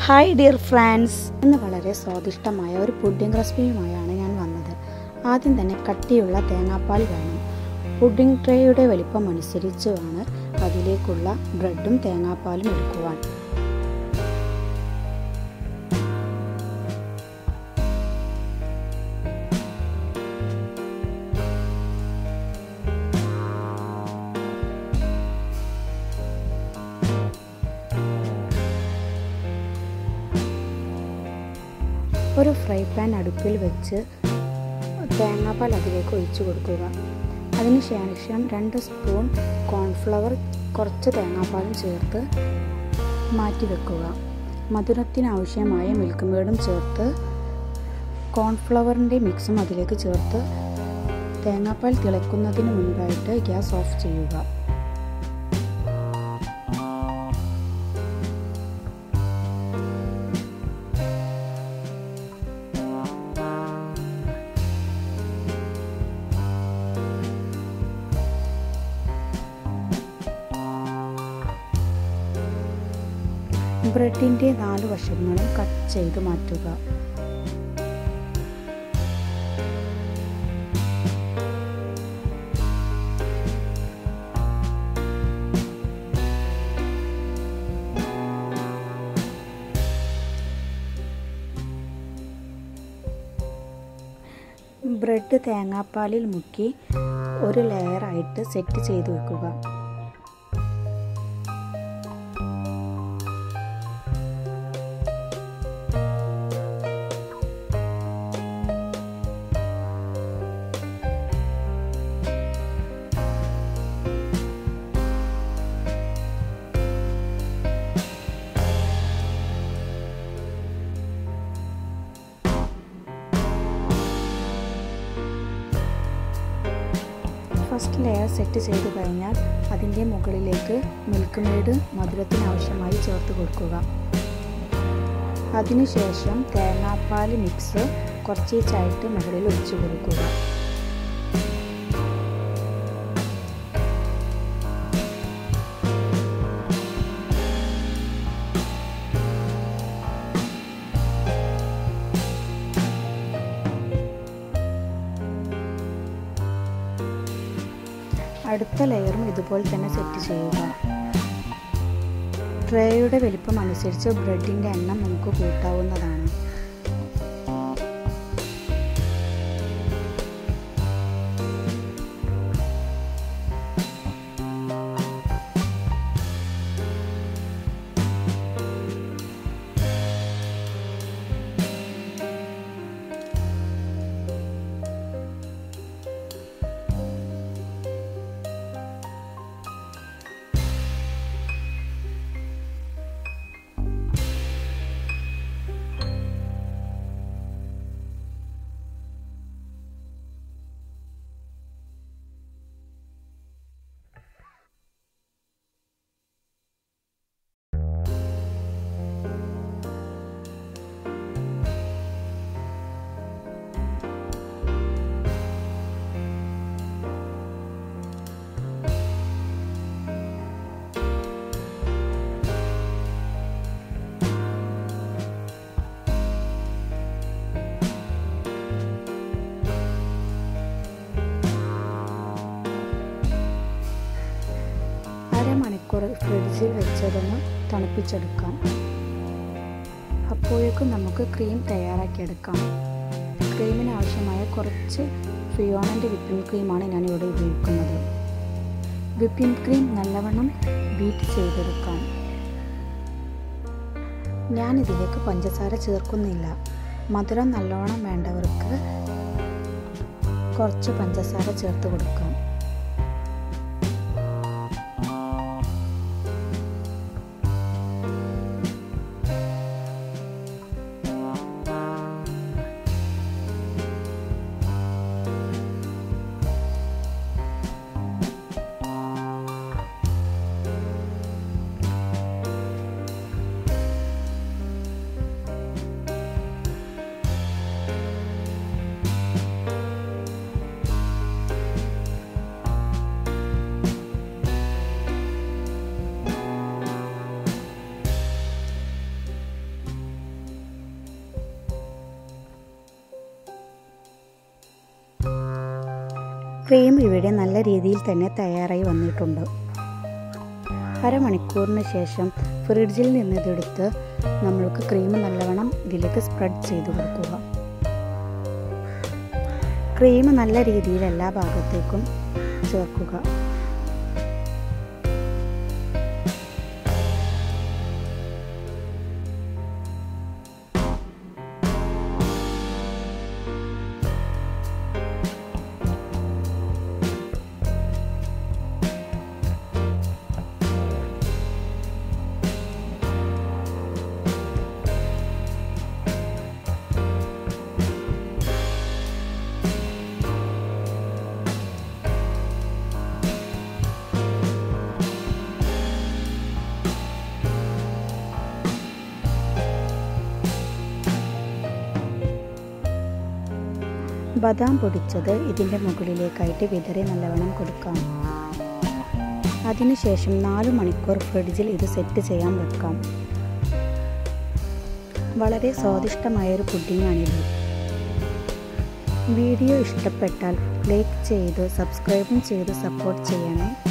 hi dear friends ഇന്ന് വളരെ സ്വാദിഷ്ടമായ ഒരു പുഡിംഗ് റെസിപ്പിയുമായാണ് ഞാൻ വന്നത് ആദ്യം തന്നെ കട്ടിയുള്ള തേങ്ങാപ്പാൽ വേണം പുഡിംഗ് ട്രേയുടെ വലിപ്പം അനുസരിച്ച് ആണ് അതിലേക്കുള്ള ബ്രെഡും തേങ്ങാപ്പാലും എടുക്കുവാൻ ഒരു ഫ്രൈ പാൻ അടുപ്പിൽ വെച്ച് തേങ്ങാപ്പാൽ അതിലേക്ക് ഒഴിച്ചു കൊടുക്കുക അതിനുശേഷം രണ്ട് സ്പൂൺ കോൺഫ്ലവർ കുറച്ച് തേങ്ങാപ്പാലും ചേർത്ത് മാറ്റി വെക്കുക മധുരത്തിനാവശ്യമായ മിൽക്ക് മേഡും ചേർത്ത് കോൺഫ്ലവറിൻ്റെ മിക്സും അതിലേക്ക് ചേർത്ത് തേങ്ങാപ്പാൽ തിളയ്ക്കുന്നതിന് മുൻപായിട്ട് ഗ്യാസ് ഓഫ് ചെയ്യുക ബ്രെഡിൻ്റെ നാല് വശങ്ങളും കട്ട് ചെയ്ത് മാറ്റുക ബ്രെഡ് തേങ്ങാപ്പാലിൽ മുക്കി ഒരു ലെയറായിട്ട് സെറ്റ് ചെയ്ത് വെക്കുക ഫസ്റ്റ് ലെയർ സെറ്റ് ചെയ്ത് കഴിഞ്ഞാൽ അതിൻ്റെ മുകളിലേക്ക് മിൽക്ക് മെയ്ഡ് മധുരത്തിനാവശ്യമായി ചേർത്ത് കൊടുക്കുക അതിനുശേഷം തേങ്ങാപ്പാൽ മിക്സ് കുറച്ചീച്ചായിട്ട് മുകളിൽ ഒഴിച്ചു കൊടുക്കുക അടുത്ത ലെയറും ഇതുപോലെ തന്നെ സെറ്റ് ചെയ്യുക ട്രേയുടെ വലിപ്പം അനുസരിച്ച് ബ്രെഡിൻ്റെ എണ്ണം നമുക്ക് കൂട്ടാവുന്നതാണ് അരമണിക്കൂർ ഫ്രിഡ്ജിൽ വെച്ചതൊന്ന് തണുപ്പിച്ചെടുക്കാം അപ്പോഴേക്കും നമുക്ക് ക്രീം തയ്യാറാക്കിയെടുക്കാം ക്രീമിന് ആവശ്യമായ കുറച്ച് ഫിയോണിൻ്റെ വിപ്പിംഗ് ക്രീമാണ് ഞാനിവിടെ ഉപയോഗിക്കുന്നത് വിപ്പിംഗ് ക്രീം നല്ലവണ്ണം ബീറ്റ് ചെയ്തെടുക്കാം ഞാനിതിലേക്ക് പഞ്ചസാര ചേർക്കുന്നില്ല മധുരം നല്ലവണ്ണം വേണ്ടവർക്ക് കുറച്ച് പഞ്ചസാര ചേർത്ത് കൊടുക്കാം ക്രീം ഇവിടെ നല്ല രീതിയിൽ തന്നെ തയ്യാറായി വന്നിട്ടുണ്ട് അരമണിക്കൂറിന് ശേഷം ഫ്രിഡ്ജിൽ നിന്ന് ഇതെടുത്ത് നമ്മൾക്ക് ക്രീം നല്ലവണ്ണം ഇതിലേക്ക് സ്പ്രെഡ് ചെയ്ത് കൊടുക്കുക ക്രീം നല്ല രീതിയിൽ എല്ലാ ഭാഗത്തേക്കും ചേർക്കുക ബദാം പൊടിച്ചത് ഇതിൻ്റെ മുകളിലേക്കായിട്ട് വിതറി നല്ലവണ്ണം കൊടുക്കാം അതിനുശേഷം നാല് മണിക്കൂർ ഫ്രിഡ്ജിൽ ഇത് സെറ്റ് ചെയ്യാൻ വെക്കാം വളരെ സ്വാദിഷ്ടമായൊരു പുഡിങ്ങാണിത് വീഡിയോ ഇഷ്ടപ്പെട്ടാൽ ലൈക്ക് ചെയ്ത് സബ്സ്ക്രൈബും ചെയ്ത് സപ്പോർട്ട് ചെയ്യണേ